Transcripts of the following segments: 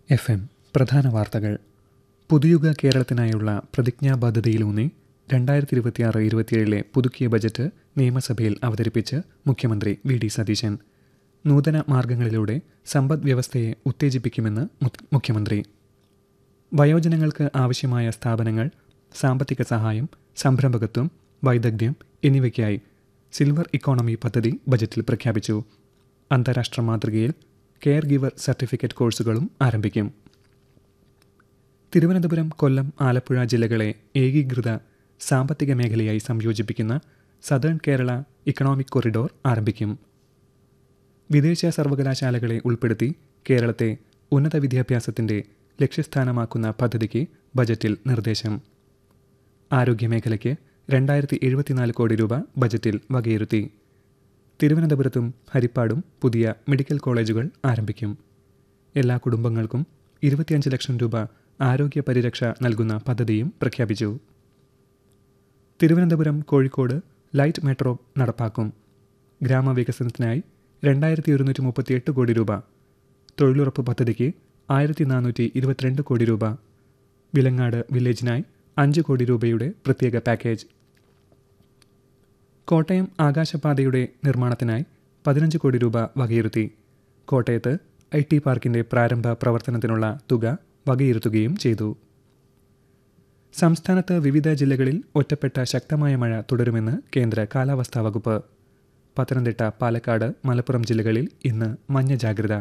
F M പ്രധാന വാർത്തകൾ പുതുയുഗ കേരളത്തിനായുള്ള പ്രതിജ്ഞാബദ്ധതയിലൂന്നി രണ്ടായിരത്തി ഇരുപത്തിയാറ് ഇരുപത്തിയേഴിലെ പുതുക്കിയ ബജറ്റ് നിയമസഭയിൽ അവതരിപ്പിച്ച് മുഖ്യമന്ത്രി വി ഡി സതീശൻ നൂതന മാർഗങ്ങളിലൂടെ സമ്പദ് വ്യവസ്ഥയെ ഉത്തേജിപ്പിക്കുമെന്ന് മു- മുഖ്യമന്ത്രി വയോജനങ്ങൾക്ക് ആവശ്യമായ സ്ഥാപനങ്ങൾ സാമ്പത്തിക സഹായം സംരംഭകത്വം വൈദഗ്ധ്യം എന്നിവയ്ക്കായി സിൽവർ ഇക്കോണമി പദ്ധതി ബജറ്റിൽ പ്രഖ്യാപിച്ചു അന്താരാഷ്ട്ര മാതൃകയിൽ കെയർ ഗിവർ സർട്ടിഫിക്കറ്റ് കോഴ്സുകളും ആരംഭിക്കും തിരുവനന്തപുരം കൊല്ലം ആലപ്പുഴ ജില്ലകളെ ഏകീകൃത സാമ്പത്തിക മേഖലയായി സംയോജിപ്പിക്കുന്ന സദേൺ കേരള ഇക്കണോമിക് കൊറിഡോർ ആരംഭിക്കും വിദേശ സർവകലാശാലകളെ ഉൾപ്പെടുത്തി കേരളത്തെ ഉന്നത വിദ്യാഭ്യാസത്തിന്റെ ലക്ഷ്യസ്ഥാനമാക്കുന്ന പദ്ധതിക്ക് ബജറ്റിൽ നിർദ്ദേശം ആരോഗ്യമേഖലയ്ക്ക് രണ്ടായിരത്തി എഴുപത്തിനാല് കോടി രൂപ ബജറ്റിൽ വകയിരുത്തി തിരുവനന്തപുരത്തും ഹരിപ്പാടും പുതിയ മെഡിക്കൽ കോളേജുകൾ ആരംഭിക്കും എല്ലാ കുടുംബങ്ങൾക്കും ഇരുപത്തിയഞ്ച് ലക്ഷം രൂപ ആരോഗ്യ പരിരക്ഷ നൽകുന്ന പദ്ധതിയും പ്രഖ്യാപിച്ചു തിരുവനന്തപുരം കോഴിക്കോട് ലൈറ്റ് മെട്രോ നടപ്പാക്കും ഗ്രാമവികസനത്തിനായി രണ്ടായിരത്തി ഒരുന്നൂറ്റി മുപ്പത്തിയെട്ട് കോടി രൂപ തൊഴിലുറപ്പ് പദ്ധതിക്ക് ആയിരത്തി നാനൂറ്റി ഇരുപത്തിരണ്ട് കോടി രൂപ വിലങ്ങാട് വില്ലേജിനായി അഞ്ച് കോടി രൂപയുടെ പ്രത്യേക പാക്കേജ് കോട്ടയം ആകാശപാതയുടെ നിർമ്മാണത്തിനായി പതിനഞ്ച് കോടി രൂപ വകയിരുത്തി കോട്ടയത്ത് ഐ ടി പാർക്കിന്റെ പ്രാരംഭ പ്രവർത്തനത്തിനുള്ള തുക വകയിരുത്തുകയും ചെയ്തു സംസ്ഥാനത്ത് വിവിധ ജില്ലകളിൽ ഒറ്റപ്പെട്ട ശക്തമായ മഴ തുടരുമെന്ന് കേന്ദ്ര കാലാവസ്ഥാ വകുപ്പ് പത്തനംതിട്ട പാലക്കാട് മലപ്പുറം ജില്ലകളിൽ ഇന്ന് മഞ്ഞ ജാഗ്രത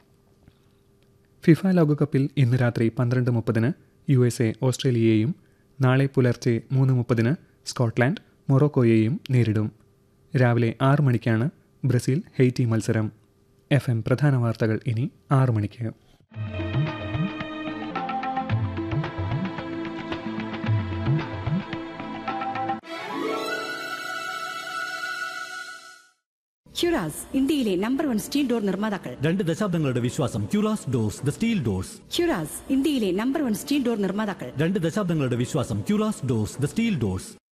ഫിഫ ലോകകപ്പിൽ ഇന്ന് രാത്രി പന്ത്രണ്ട് മുപ്പതിന് യു എസ് എ ഓസ്ട്രേലിയയെയും നാളെ പുലർച്ചെ മൂന്ന് മുപ്പതിന് സ്കോട്ട്ലാൻഡ് മൊറോക്കോയെയും നേരിടും രാവിലെ ആറ് മണിക്കാണ് ബ്രസീൽ ഹെയ്റ്റി മത്സരം എഫ് എം പ്രധാന വാർത്തകൾ ഇനി ആറ് മണിക്ക് ക്യുറാസ് ഇന്ത്യയിലെ നമ്പർ വൺ സ്റ്റീൽ ഡോർ നിർമ്മാതാക്കൾ രണ്ട് ദശാബ്ദങ്ങളുടെ വിശ്വാസം Curas doors the steel doors Curas ഇന്ത്യയിലെ നമ്പർ വൺ സ്റ്റീൽ ഡോർ നിർമ്മാതാക്കൾ രണ്ട് ദശാബ്ദങ്ങളുടെ വിശ്വാസം Curas doors the steel doors